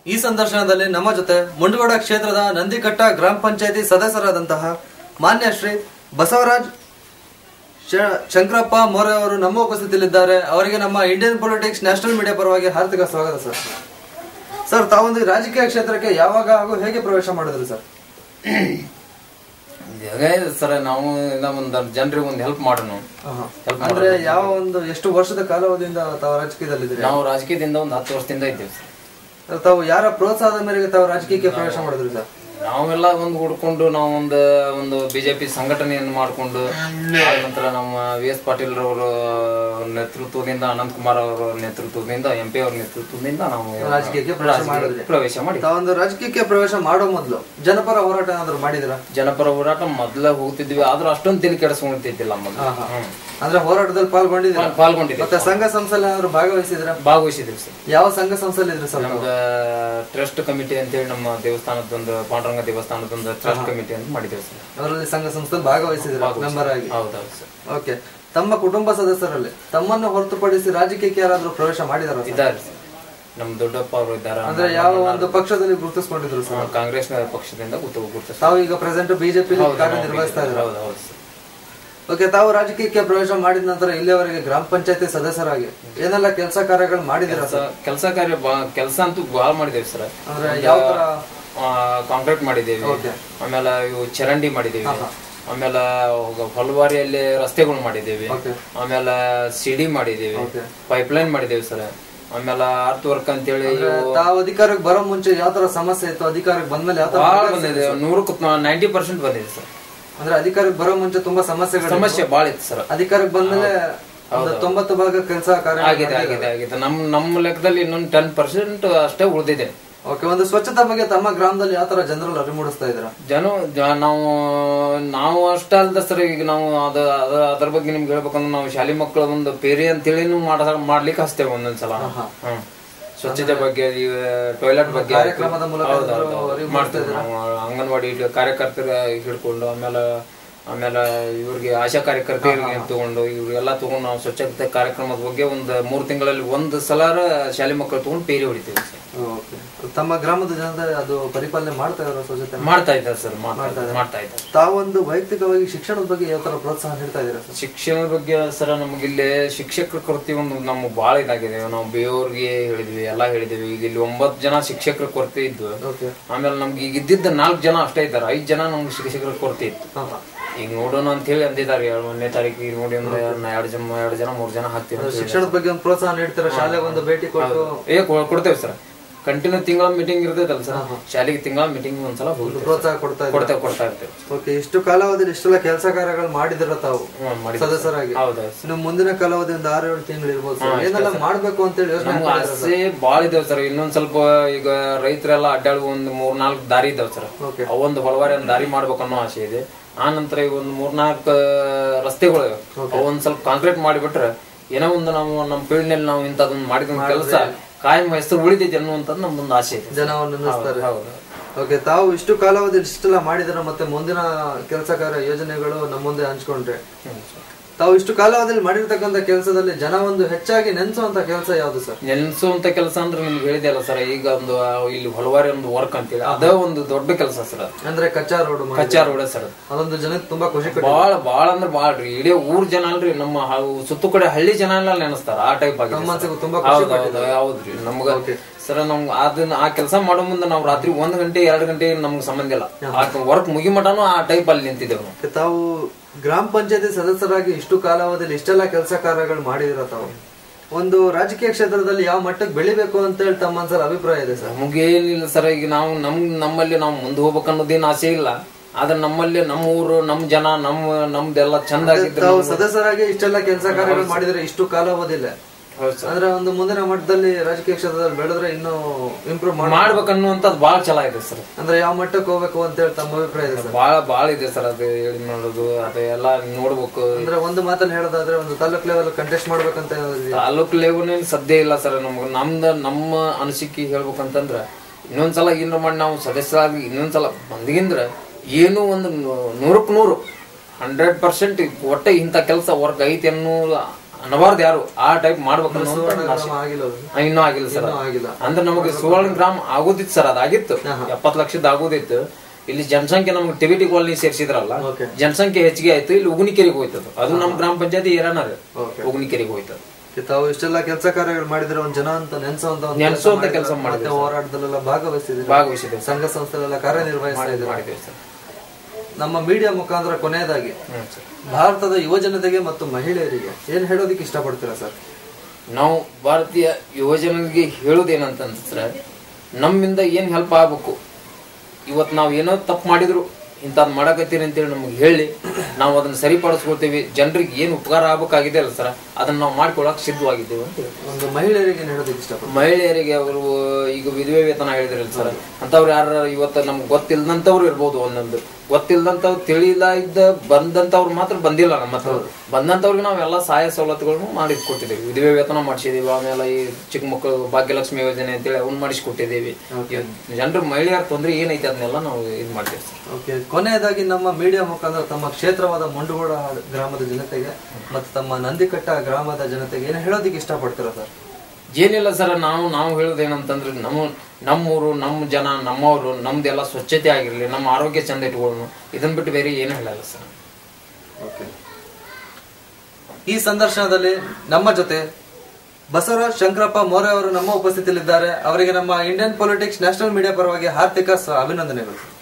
ಈ ಸಂದರ್ಶನದಲ್ಲಿ ನಮ್ಮ ಜೊತೆ ಮುಂಡಗೋಡ ಕ್ಷೇತ್ರದ ನಂದಿಕಟ್ಟ ಗ್ರಾಮ ಪಂಚಾಯತಿ ಸದಸ್ಯರಾದಂತಹ ಮಾನ್ಯ ಶ್ರೀ ಬಸವರಾಜ್ ಶ- ಶಂಕರಪ್ಪ ಮೋರೆ ಅವರು ನಮ್ಮ ಉಪಸ್ಥಿತಿಯಲ್ಲಿದ್ದಾರೆ ಅವರಿಗೆ ನಮ್ಮ ಇಂಡಿಯನ್ ಪೊಲಿಟಿಕ್ಸ್ ನ್ಯಾಷನಲ್ ಮೀಡಿಯಾ ಪರವಾಗಿ ಹಾರ್ದಿಕ ಸ್ವಾಗತ ಸರ್ ಸರ್ ತಾವೊಂದು ರಾಜಕೀಯ ಕ್ಷೇತ್ರಕ್ಕೆ ಯಾವಾಗ ಹಾಗೂ ಹೇಗೆ ಪ್ರವೇಶ ಮಾಡಿದ್ರಿ ಸರ್ ಹೇಗೆ ಸರ್ ನಾವು ಇನ್ನ ಒಂದ್ ಜನರಿಗೆ ಒಂದು ಹೆಲ್ಪ್ ಮಾಡೋಣ Help ಅಂದ್ರೆ ಯಾವ ಒಂದು ಎಷ್ಟು ವರ್ಷದ ಕಾಲಾವಧಿಯಿಂದ ತಾವು ರಾಜಕೀಯದಲ್ಲಿದ್ದೀರಿ ನಾವು ರಾಜಕೀಯದಿಂದ ಒಂದು ಹತ್ತು ವರ್ಷದಿಂದ ಇದ್ದೇವೆ ಸರ್ ತಾವು ಯಾರ ಪ್ರೋತ್ಸಾಹದ ಮೇರೆಗೆ ತಾವು ರಾಜಕೀಯಕ್ಕೆ ಪ್ರವೇಶ ಮಾಡಿದ್ರಿ ಸರ್ ನಾವೆಲ್ಲ ಒಂದು ಹುಡ್ಕೊಂಡು ನಾವು ಒಂದು ಒಂದು ಬಿಜೆಪಿ ಸಂಘಟನೆಯನ್ನು ಮಾಡಿಕೊಂಡು ಆದ ನಂತರ ನಮ್ಮ ವಿ ಎಸ್ ಪಾಟೀಲ್ ರವರ ನೇತೃತ್ವದಿಂದ ಅನಂತ್ ಕುಮಾರ್ ಅವರ ನೇತೃತ್ವದಿಂದ ಎಂ ಪಿ ಅವರ ನೇತೃತ್ವದಿಂದ ನಾವು ರಾಜಕೀಯಕ್ಕೆ ಪ್ರವೇಶ ರಾಜಕೀಯಕ್ಕೆ ಮಾಡಿದ್ರಿ. ಪ್ರವೇಶ ಮಾಡಿ ತಾವೊಂದು ರಾಜಕೀಯಕ್ಕೆ ಪ್ರವೇಶ ಮಾಡೋ ಮೊದಲು ಜನಪರ ಹೋರಾಟ ಏನಾದ್ರು ಮಾಡಿದಿರಾ ಜನಪರ ಹೋರಾಟ ಮೊದಲ ಹೋಗ್ತಿದ್ವಿ ಆದ್ರೂ ಅಷ್ಟೊಂದು ತಲೆ ಕೆಡಿಸ್ಕೊಂತಿದ್ದಿಲ್ಲ ಮೊದಲು ಹ್ಮ್. ಅಂದ್ರೆ ಹೋರಾಟದಲ್ಲಿ ಪಾಲ್ಗೊಂಡಿದ್ದೀರಾ ಪಾಲ್ಗೊಂಡಿದ್ವಿ ಮತ್ತೆ ಸಂಘ ಸಂಸ್ಥೆಯಲ್ಲಿ ಏನಾದ್ರು ಭಾಗವಹಿಸಿದ್ರ ಭಾಗವಹಿಸಿದ್ವಿ ಸರ್ ಯಾವ ಸಂಘ ಸಂಸ್ಥೆಯಲ್ಲಿ ಇದ್ರಿ ಸರ್ ನಮ್ದ ಟ್ರಸ್ಟ್ ಕಮಿಟಿ ಅಂತೇಳಿ ನಮ್ಮ ದೇವಸ್ಥಾನದೊಂದು ಪಾಂಡುರಂಗ ದೇವಸ್ಥಾನದೊಂದು ಟ್ರಸ್ಟ್ ಕಮಿಟಿ ಅಂತ ಮಾಡಿದ್ದೇವೆ ಸರ್ ಅವರಲ್ಲಿ ಸಂಘ ಸಂಸ್ಥೆ ಭಾಗವಹಿಸಿದ್ರ ಮೆಂಬರ್ ಆಗಿ ಹೌದೌದು ಸರ್ ಓಕೆ ತಮ್ಮ ಕುಟುಂಬ ಸದಸ್ಯರಲ್ಲಿ ತಮ್ಮನ್ನು ಹೊರತುಪಡಿಸಿ ರಾಜಕೀಯಕ್ಕೆ ಯಾರಾದ್ರೂ ಪ್ರವೇಶ ಮಾಡಿದಾರ ಇದ್ದಾರೆ ಸರ್ ನಮ್ಮ ದೊಡ್ಡಪ್ಪ ಅವರು ಇದ್ದಾರೆ ಅಂದ್ರೆ ಯಾವ ಒಂದು ಪಕ್ಷದಲ್ಲಿ ಗುರುತಿಸ್ಕೊಂಡಿದ್ರು ಸರ್ ಕಾಂಗ್ರೆಸ್ ಪಕ್ಷದಿಂದ ಗುರ್ತು ಗುರ್ತು ತಾವು ಈಗ ಪ್ರೆಸೆಂಟ್ ಬಿಜೆಪಿ ಕಾರ್ಯನಿರ್ವಹಿಸ್ತಾ ಇದ್ರ ಹೌದು ಹೌದು ಸರ್ ಓಕೆ ತಾವು ರಾಜಕೀಯಕ್ಕೆ ಪ್ರವೇಶ ಮಾಡಿದ ನಂತರ ಇಲ್ಲಿಯವರೆಗೆ ಗ್ರಾಮ ಪಂಚಾಯತಿ ಸದಸ್ಯರಾಗಿ ಏನೆಲ್ಲ ಕೆಲಸ ಕಾರ್ಯಗಳು ಮಾಡಿದಿರ ಸರ್ ಕೆಲಸ ಕಾರ್ಯ ಕೆಲಸ ಅಂತೂ ಭಾಳ ಮಾಡಿದ್ದೇವೆ ಸರ್ ಅಂದ್ರೆ ಯಾವ ತರ ಕಾಂಕ್ರೀಟ್ ಮಾಡಿದ್ದೇವೆ ಆಮೇಲೆ ಇವು ಚರಂಡಿ ಮಾಡಿದ್ದೇವೆ ಆಮೇಲೆ ಹೊಲವಾರಿಯಲ್ಲಿ ರಸ್ತೆಗಳು ಮಾಡಿದ್ದೇವೆ ಓಕೆ ಆಮೇಲೆ ಸಿಡಿ ಮಾಡಿದ್ದೇವೆ ಪೈಪ್ಲೈನ್ ಮಾಡಿದ್ದೇವೆ ಸರ್ ಆಮೇಲೆ ಅರ್ತ್ ವರ್ಕ್ ಅಂತೇಳಿ ತಾವು ಅಧಿಕಾರಕ್ಕೆ ಬರೋ ಮುಂಚೆ ಯಾವ ತರ ಸಮಸ್ಯೆ ಇತ್ತು ಅಧಿಕಾರಕ್ಕೆ ಬಂದ್ಮೇಲೆ ಯಾವ ತರ ಭಾಳ ಬಂದಿದೆ ನೂರಕ್ಕೆ ನೈಂಟಿ ಪರ್ಸೆಂಟ್ ಬಂದಿದೆ ಸರ್ ಅಂದ್ರೆ ಅಧಿಕಾರಕ್ಕೆ ಬರೋ ಮುಂಚೆ ತುಂಬಾ ಸಮಸ್ಯೆಗಳು ಸಮಸ್ಯೆ ಭಾಳ ಇತ್ತು ಸರ್ ಅಧಿಕಾರಕ್ಕೆ ಬಂದ್ಮೇಲೆ ಒಂದು ತೊಂಬತ್ತು ಭಾಗ ಕೆಲಸ ಕಾರ್ಯ ಆಗಿದೆ ಆಗಿದೆ ಆಗಿದೆ ನಮ್ಮ ನಮ್ಮ ಲೆಕ್ಕದಲ್ಲಿ ಇನ್ನೊಂದು ಟೆನ್ ಪರ್ಸೆಂಟ್ ಅಷ್ಟೇ ಉಳಿದಿದೆ ಓಕೆ ಒಂದು ಸ್ವಚ್ಛತಾ ಬಗ್ಗೆ ತಮ್ಮ ಗ್ರಾಮದಲ್ಲಿ ಯಾವ ತರ ಜನರಲ್ಲಿ ಅರಿವು ಮೂಡಿಸ್ತಾ ಇದ್ರ ಜನ ಜ- ನಾವು ನಾವು ಅಷ್ಟ ಅಲ್ದ ಸರ್ ಈಗ ನಾವು ಅದ ಅದ ಅದ್ರ ಬಗ್ಗೆ ನಿಮ್ಗೆ ಹೇಳ್ಬೇಕಂದ್ರೆ ನಾವು ಶಾಲೆ ಮಕ್ಕಳ ಒಂದು ಪೇರಿ ಅಂತೇಳಿನೂ ಮಾಡ ಮಾಡ್ಲಿಕ್ಕೆ ಹಚ್ತೇವೆ ಒಂದೊಂದ್ಸಲ ಹ್ಮ್ ಸ್ವಚ್ಛತೆ ಬಗ್ಗೆ ಟಾಯ್ಲೆಟ್ ಬಗ್ಗೆ ಆಯ್ತು. ಕಾರ್ಯಕ್ರಮದ ಮೂಲಕ ಹೌದು, ಹೌದು, ಎಲ್ಲರೂ ಹೌದು. ಅರಿವು ಮಾಡ್ತೇವೆ ನಾವು ಅಂಗನವಾಡಿ ಕಾರ್ಯಕರ್ತರ ಹಿಡ್ಕೊಂಡು ಆಮೇಲೆ ಆಮೇಲೆ ಇವ್ರಿಗೆ ಆಶಾ ಕಾರ್ಯಕರ್ತರಿಗೆ ತಗೊಂಡು ಇವ್ರಿಗೆಲ್ಲ ತಗೊಂಡು ನಾವು ಸ್ವಚ್ಛತೆ ಕಾರ್ಯಕ್ರಮದ ಬಗ್ಗೆ ಒಂದು ಮೂರು ತಿಂಗಳಲ್ಲಿ ಒಂದು ಸಲಾರ ಶಾಲೆ ಮಕ್ಕಳು ತಗೊಂಡು ಪೇರಿ ಹೊಡಿತೀವಿ ಸರ್ ಓಕೆ ತಮ್ಮ ಗ್ರಾಮದ ಜನತೆ ಅದು ಪರಿಪಾಲನೆ ಮಾಡ್ತಾ ಇರೋ ಸ್ವಚ್ಛತೆ ಮಾಡ್ತಾ ಇದ್ದಾರೆ ಸರ್ ಮಾಡ್ತಾ ಮಾಡ್ತಾ ಇದ್ದಾರೆ ತಾವೊಂದು ವೈಯಕ್ತಿಕವಾಗಿ ಶಿಕ್ಷಣದ ಬಗ್ಗೆ ಯಾವ ತರ ಪ್ರೋತ್ಸಾಹ ನೀಡ್ತಾ ಇದ್ದೀರಾ ಸರ್ ಶಿಕ್ಷಣದ ಬಗ್ಗೆ ಸರ ನಮಗಿಲ್ಲಿ ಶಿಕ್ಷಕರ ಕೊರತೆ ಒಂದು ನಮ್ಗೆ ಭಾಳ ಇದಾಗಿದೆ ನಾವು ಬೇರೆಯವ್ರಿಗೆ ಹೇಳಿದ್ವಿ ಎಲ್ಲ ಹೇಳಿದ್ವಿ ಈಗ ಇಲ್ಲಿ ಒಂಬತ್ತು ಜನ ಶಿಕ್ಷಕರ ಕೊರತೆ ಇದ್ವು ಓಕೆ ಆಮೇಲೆ ನಮ್ಗೆ ಈಗ ಇದ್ದಿದ್ದ ನಾಲ್ಕು ಜನ ಅಷ್ಟೇ ಇದ್ದಾರೆ ಐದು ಜನ ನಮ್ಗೆ ಶಿಕ್ಷಕರ ಕೊರತೆ ಇತ್ತು ಹಾ ಹಾ ಈಗ ನೋಡೋಣ ಅಂತ ಹೇಳಿ ಅಂದಿದ್ದಾರೆ ಎರಡು ಒಂದನೇ ತಾರೀಕಿಗೆ ನೋಡಿ ಒಂದು ಎರಡು ಜನ ಎರಡು ಜನ ಮೂರು ಜನ ಹಾಕ್ತೀವಿ ಅಂತ ಹೇಳಿ. ಶಿಕ್ಷಣದ ಬಗ್ಗೆ ಒಂದು ಪ್ರೋತ್ಸಾಹ ನೀಡ್ತೀರಾ ಶಾಲೆಗೆ ಒಂದು ಭೇಟಿ ಕೊಟ್ಟು ಏ ಕೊ- ಕೊಡ್ತೇವೆ ಸರ್ ಕಂಟಿನ್ಯೂ ತಿಂಗಳ ಮೀಟಿಂಗ್ ಇರ್ತೈತಲ್ಲ ಸರ್ ಶಾಲೆಗೆ ತಿಂಗಳ ಮೀಟಿಂಗ್ ಒಂದ್ಸಲ ಹೋಗಿ ಪ್ರೋತ್ಸಾಹ ಕೊಡ್ತಾ ಇದ್ದೀರಾ ಕೊಡ್ತೇವೆ ಕೊಡ್ತಾ ಇರ್ತೇವೆ ಓಕೆ ಇಷ್ಟು ಕಾಲಾವಧಿಯಲ್ಲಿ ಇಷ್ಟೆಲ್ಲ ಕೆಲಸ ಕಾರ್ಯಗಳು ಮಾಡಿದಿರ ತಾವು ಹ್ಮ್, ಮಾಡಿದ್ದೀವಿ. ಸದಸ್ಯರಾಗಿ ಹೌದೌದು ಇನ್ನು ಮುಂದಿನ ಕಾಲಾವಧಿ ಒಂದು ಆರು ಏಳು ತಿಂಗಳು ಇರ್ಬೋದು ಸರ್ ಏನೆಲ್ಲ ಮಾಡ್ಬೇಕು ಅಂತ ಹೇಳಿ ಯೋಚನೆ ನಮ್ಗೆ ಆಸೆ ಭಾಳ ಇದಾವೆ ಸರ್ ಇನ್ನೊಂದ್ ಸ್ವಲ್ಪ ಈಗ ರೈತರೆಲ್ಲ ಅಡ್ಡಾಡುವ ಒಂದು ಮೂರ್ ನಾಲ್ಕು ದಾರಿ ಇದಾವೆ ಸರ್ Okay. ಅವೊಂದು ಹೊಳವಾರಿ ಒಂದು ದಾರಿ ಮಾಡ್ಬೇಕು ಅನ್ನೋ ಆಸೆ ಇದೆ ಆ ನಂತರ ಈಗ ಒಂದು ಮೂರ್ನಾಲ್ಕು ರಸ್ತೆಗಳು ಇವೆ. ಅವೊಂದ್ ಸ್ವಲ್ಪ ಕಾಂಕ್ರೀಟ್ ಮಾಡಿಬಿಟ್ರೆ ಏನೋ ಒಂದು ನಾವು ನಮ್ಮ ಪೀಳಿನಲ್ಲಿ ನಾವು ಇಂಥದೊಂದು ಮಾಡಿದ ಕೆಲಸ ಕಾಯಂ ಹೆಸರು ಉಳಿದಿದೆ ಅನ್ನುವಂಥದ್ದು ನಮ್ದೊಂದು ಆಸೆ ಇದೆ ಜನವನ್ನು ನಿಲ್ಲಿಸ್ತಾರೆ ಹೌದು ಓಕೆ ತಾವು ಇಷ್ಟು ಕಾಲಾವಧಿಯಲ್ಲಿ ಇಷ್ಟೆಲ್ಲ ಮಾಡಿದ್ರೆ ಮತ್ತೆ ಮುಂದಿನ ಕೆಲಸ ಕಾರ್ಯ ಯೋಜನೆಗಳು ನಮ್ಮ ಮುಂದೆ ಹಂಚ್ಕೊಂಡ್ರೆ ಹ್ಮ್ ಸರ್. ತಾವು ಇಷ್ಟು ಕಾಲಾವಧಿಯಲ್ಲಿ ಮಾಡಿರ್ತಕ್ಕಂಥ ಕೆಲಸದಲ್ಲಿ ಜನ ಒಂದು ಹೆಚ್ಚಾಗಿ ನೆನ್ಸುವಂತ ಕೆಲಸ ಯಾವುದು ಸರ್ ನೆನ್ಸುವಂತ ಕೆಲಸ ಅಂದ್ರೆ ನಿಮ್ಗೆ ಹೇಳಿದೆ ಅಲ್ಲ ಸರ್ ಈಗ ಒಂದು ಆ, ಇಲ್ಲಿ ಹೊಳವಾರಿ ಒಂದು ವರ್ಕ್ ಅಂತೇಳಿ ಅದೇ ಒಂದು ದೊಡ್ಡ ಕೆಲಸ ಸರ್ ಅದು ಅಂದ್ರೆ ಕಚ್ಚಾ ರೋಡ್ ಕಚ್ಚಾ ರೋಡ ಸರ್ ಅದು ಅದೊಂದು ಜನಕ್ಕೆ ತುಂಬಾ ಖುಷಿ ಕೊಟ್ಟು ಬಾಳ ಬಾಳ ಅಂದ್ರೆ ಬಾಳ ರೀ ಇಡೀ ಊರ್ ಜನ ಅಲ್ರಿ ನಮ್ಮ ಹ- ಸುತ್ತು ಕಡೆ ಹಳ್ಳಿ ಜನ ಎಲ್ಲ ನೆನೆಸ್ತಾರ ಆ ಟೈಪ್ ಆಗಿದೆ ಸರ್. ಮನ್ಸಿಗೆ ತುಂಬಾ ಹೌದು ಹೌದು ಹೌದ್ರಿ ನಮ್ಗ ಸರ್ ನಮ್ಗೆ ಅದನ್ನ ಆ ಕೆಲಸ ಮಾಡೋ ಮುಂದೆ ನಾವು ರಾತ್ರಿ ಒಂದ್ ಗಂಟೆ ಎರಡ್ ಗಂಟೆ ನಮ್ಗೆ ಸಂಬಂಧ ಇಲ್ಲ ಆ ವರ್ಕ್ ಮುಗಿ ಮಟನು ಆ ಟೈಪ್ ಅಲ್ಲಿ ನಿಂತಿದ್ದೇವೆ ನಾವು ಮತ್ತೆ ತಾವು ಗ್ರಾಮ ಪಂಚಾಯತಿ ಸದಸ್ಯರಾಗಿ ಇಷ್ಟು ಕಾಲಾವಧಿಯಲ್ಲಿ ಇಷ್ಟೆಲ್ಲ ಕೆಲಸ ಕಾರ್ಯಗಳು ಮಾಡಿದಿರ ತಾವು ಒಂದು ರಾಜಕೀಯ ಕ್ಷೇತ್ರದಲ್ಲಿ ಯಾವ ಮಟ್ಟಕ್ಕೆ ಬೆಳಿಬೇಕು ಅಂತ ಹೇಳಿ ತಮ್ಮ ಮನ್ಸಲ್ಲಿ ಅಭಿಪ್ರಾಯ ಇದೆ ಸರ್ ನಮಗೇನಿಲ್ಲ ಸರ್ ಈಗ ನಾವು ನಮ್ ನಮ್ಮಲ್ಲಿ ನಾವು ಮುಂದೆ ಹೋಗ್ಬೇಕು ಅನ್ನೋದೇನು ಆಸೆ ಇಲ್ಲ ಆದ್ರೆ ನಮ್ಮಲ್ಲಿ ನಮ್ಮ ಊರು ನಮ್ಮ ಜನ ನಮ್ಮ ನಮ್ದೆಲ್ಲ ಚಂದ ಆಗಿದ್ರೆ ತಾವು ಸದಸ್ಯರಾಗಿ ಇಷ್ಟೆಲ್ಲ ಕೆಲಸ ಕಾರ್ಯಗಳು ಮಾಡಿದ್ರೆ ಇಷ್ಟು ಕಾಲಾವಧಿಲ್ಲ ಹೌದು ಸರ್ ಅಂದ್ರೆ ಒಂದು ಮುಂದಿನ ಮಟ್ಟದಲ್ಲಿ ರಾಜಕೀಯ ಕ್ಷೇತ್ರದಲ್ಲಿ ಬೆಳೆದ್ರೆ ಇನ್ನೂ ಇಂಪ್ರೂವ್ ಮಾಡಿ ಮಾಡ್ಬೇಕನ್ನುವಂಥದ್ದು ಭಾಳ ಚಲ ಇದೆ ಸರ್ ಅಂದ್ರೆ ಯಾವ ಮಟ್ಟಕ್ಕೆ ಹೋಗ್ಬೇಕು ಅಂತ ಹೇಳಿ ತಮ್ಮ ಅಭಿಪ್ರಾಯ ಇದೆ ಸರ್ ಭಾಳ ಭಾಳ ಇದೆ ಸರ್ ಅದು ಹೇಳಿ ನೋಡೋದು ಅದು ಎಲ್ಲ ನೋಡ್ಬೇಕು ಅಂದ್ರೆ ಒಂದು ಮಾತಲ್ಲಿ ಹೇಳೋದಾದ್ರೆ ಒಂದು ತಾಲೂಕ್ ಲೆವೆಲ್ ಕಂಟೆಸ್ಟ್ ಮಾಡ್ಬೇಕಂತ ಏನಾದ್ರು ಇದೆಯಾ? ತಾಲೂಕು ಲೆವೆಲ್ ಸದ್ಯ ಇಲ್ಲ ಸರ್ ನಮ್ಗೆ ನಮ್ದು ನಮ್ಮ ಅನಿಸಿಕೆ ಹೇಳ್ಬೇಕಂತಂದ್ರ ಇನ್ನೊಂದ್ಸಲ ಏನ್ರ ಮಾಡಿ ನಾವು ಸದಸ್ಯರಾಗಿ ಇನ್ನೊಂದ್ಸಲ ಬಂದಿಗಿಂದ್ರ ಏನು ಒಂದು ನೂ- ನೂರಕ್ಕೆ ನೂರು ಹಂಡ್ರೆಡ್ ಪರ್ಸೆಂಟ್ ಒಟ್ಟೆ ಇಂಥ ಕೆಲಸ ವರ್ಕ್ ಐತಿ ಅನ್ನೋ ಅನ್ನಬಾರ್ದು ಯಾರು ಆ ಟೈಪ್ ಮಾಡ್ಬೇಕನ್ನೋ ಸುವರ್ಣ ಒಂದು ಆಸೆ. ಗ್ರಾಮ ಆಗಿಲ್ಲ ಅದು. ಆ, ಇನ್ನೂ ಆಗಿಲ್ಲ ಸರ್ ಇನ್ನೂ ಆಗಿಲ್ಲ ಅಂದ್ರೆ ನಮಗೆ ಸುವರ್ಣ ಗ್ರಾಮ ಆಗೋದಿತ್ತು ಸರ್ ಅದಾಗಿತ್ತು ಎಪ್ಪತ್ತು ಲಕ್ಷದ ಆಗೋದಿತ್ತು ಇಲ್ಲಿ ಜನಸಂಖ್ಯೆ ನಮ್ಗೆ ಟಿವಿಟಿ ಕಾಲನಿ ಸೇರಿಸಿದ್ರಲ್ಲ Okay. ಜನಸಂಖ್ಯೆ ಹೆಚ್ಚಿಗೆ ಆಯ್ತು ಇಲ್ಲಿ ಉಗುನಿಕೆರೆಗೆ ಹೋಯ್ತದು ಅದು ನಮ್ಮ ಗ್ರಾಮ ಪಂಚಾಯತಿ ಏರಾನಾರ Okay. ಉಗುನಿಕೆರೆಗೆ ಹೋಯ್ತದು ಓಕೆ, ತಾವು ಇಷ್ಟೆಲ್ಲ ಕೆಲಸ ಕಾರ್ಯಗಳು ಮಾಡಿದ್ರೆ ಒಂದ್ ಜನ ಅಂತ ನೆನ್ಸೋಂತ ಒಂದು ನೆನ್ಸೋಂತ ಕೆಲ್ಸ ಕೆಲ್ಸ ಮಾಡಿದ್ರೆ, ಮಾಡಿದ್ವಿ ಮತ್ತೆ ಹೋರಾಟದಲ್ಲೆಲ್ಲ ಭಾಗವಹಿಸಿದ್ರೆ ಭಾಗವಹಿಸಿದ್ದೇವೆ ಸಂಘ ಸಂಸ್ಥೆಲೆಲ್ಲ ಕಾರ್ಯನಿರ್ವಹಿಸ್ತಾ ಇದ್ದಾರೆ ಮಾಡಿದ್ದೇವೆ ಸರ್ ನಮ್ಮ ಮೀಡಿಯಾ ಮುಖಾಂತರ ಕೊನೆಯದಾಗಿ ಹ್ಮ್ ಸರ್ ಭಾರತದ ಯುವ ಜನತೆಗೆ ಮತ್ತು ಮಹಿಳೆಯರಿಗೆ ಏನ್ ಹೇಳೋದಕ್ಕೆ ಇಷ್ಟಪಡ್ತೀರಾ ಸರ್ ನಾವು ಭಾರತೀಯ ಯುವಜನರಿಗೆ ಹೇಳೋದೇನಂತಂದ್ರೆ ನಮ್ಮಿಂದ ಏನ್ ಹೆಲ್ಪ್ ಆಗ್ಬೇಕು ಇವತ್ತು ನಾವು ಏನೋ ತಪ್ಪು ಮಾಡಿದ್ರು ಇಂಥದ್ದು ಮಾಡಕತ್ತೀರಿ ಅಂತೇಳಿ ನಮ್ಗೆ ಹೇಳಿ ನಾವು ಅದನ್ನ ಸರಿಪಡಿಸ್ಕೊಳ್ತೀವಿ ಜನರಿಗೆ ಏನು ಉಪಕಾರ ಆಗ್ಬೇಕಾಗಿದೆ ಅಲ್ಲ ಸರ್ ಅದನ್ನ ನಾವು ಮಾಡ್ಕೊಳಕ್ ಸಿದ್ಧವಾಗಿದ್ದೇವೆ ಅಂತ ಹೇಳಿ. ಒಂದು ಮಹಿಳೆಯರಿಗೆ ಏನ್ ಹೇಳೋದಕ್ಕೆ ಇಷ್ಟಪಡ್ತೀರಾ ಮಹಿಳೆಯರಿಗೆ ಅವರು ಈಗ ವಿಧವೆ ವೇತನ ಹೇಳಿದ್ರಲ್ಲ ಸರ್ ಅಂತವ್ರು ಯಾರು ಇವತ್ತು ನಮ್ಗೆ ಗೊತ್ತಿಲ್ದಂತವ್ರು ಇರ್ಬೋದು ಒಂದೊಂದು ಗೊತ್ತಿಲ್ದಂತವ್ರು ತಿಳಿಲ್ಲ ಇದ್ದ ಬಂದಂತವ್ರು ಮಾತ್ರ ಬಂದಿಲ್ಲ ನಮ್ಮ ಹತ್ರ ಬಂದಂತವ್ರಿಗೆ ನಾವೆಲ್ಲ ಸಹಾಯ ಸವಲತ್ತುಗಳನ್ನು ಮಾಡಿ ಕೊಟ್ಟಿದ್ದೀವಿ ವಿಧವೆ ವೇತನ ಮಾಡಿಸಿದೀವಿ ಆಮೇಲೆ ಈ ಚಿಕ್ಕ ಮಕ್ಕಳು ಭಾಗ್ಯಲಕ್ಷ್ಮಿ ಯೋಜನೆ ಅಂತೇಳಿ ಅವ್ನು ಮಾಡಿಸ್ಕೊಟ್ಟಿದ್ದೀವಿ ಜನರು ಮಹಿಳೆಯರ ತೊಂದರೆ ಏನೈತೆ ಅದನ್ನೆಲ್ಲ ನಾವು ಇದು ಮಾಡ್ತೀವಿ ಸರ್ ಓಕೆ ಕೊನೆಯದಾಗಿ ನಮ್ಮ ಮೀಡಿಯಾ ಮುಖಾಂತರ ತಮ್ಮ ಕ್ಷೇತ್ರವಾದ ಮುಂಡಗೋಡ ಗ್ರಾಮದ ಜನತೆಗೆ ಮತ್ತು ತಮ್ಮ ನಂದಿಕಟ್ಟ ಗ್ರಾಮದ ಜನತೆಗೆ ಏನು ಹೇಳೋದಕ್ಕೆ ಇಷ್ಟಪಡ್ತೀರಾ ಸರ್ ಏನಿಲ್ಲ ಸರ್ ನಾವು ನಾವು ಹೇಳೋದೇನಂತಂದ್ರೆ ನಮ್ಮ ನಮ್ಮೂರು ನಮ್ಮ ಜನ ನಮ್ಮವರು ನಮ್ದೆಲ್ಲ ಸ್ವಚ್ಛತೆ ಆಗಿರ್ಲಿ ನಮ್ಮ ಆರೋಗ್ಯ ಚಂದ ಇಟ್ಕೊಳ್ಳೋಣ ಇದನ್ನ ಬಿಟ್ಟು ಬೇರೆ ಏನು ಹೇಳಲ್ಲ ಸರ್ ಓಕೆ ಈ ಸಂದರ್ಶನದಲ್ಲಿ ನಮ್ಮ ಜೊತೆ ಬಸವರಾಜ್ ಶಂಕರಪ್ಪ ಮೋರೆ ಅವರು ನಮ್ಮ ಉಪಸ್ಥಿತಿಯಲ್ಲಿದ್ದಾರೆ ಅವರಿಗೆ ನಮ್ಮ ಇಂಡಿಯನ್ ಪೊಲಿಟಿಕ್ಸ್ ನ್ಯಾಷನಲ್ ಮೀಡಿಯಾ ಪರವಾಗಿ ಹಾರ್ದಿಕ ಸ- ಅಭಿನಂದನೆಗಳು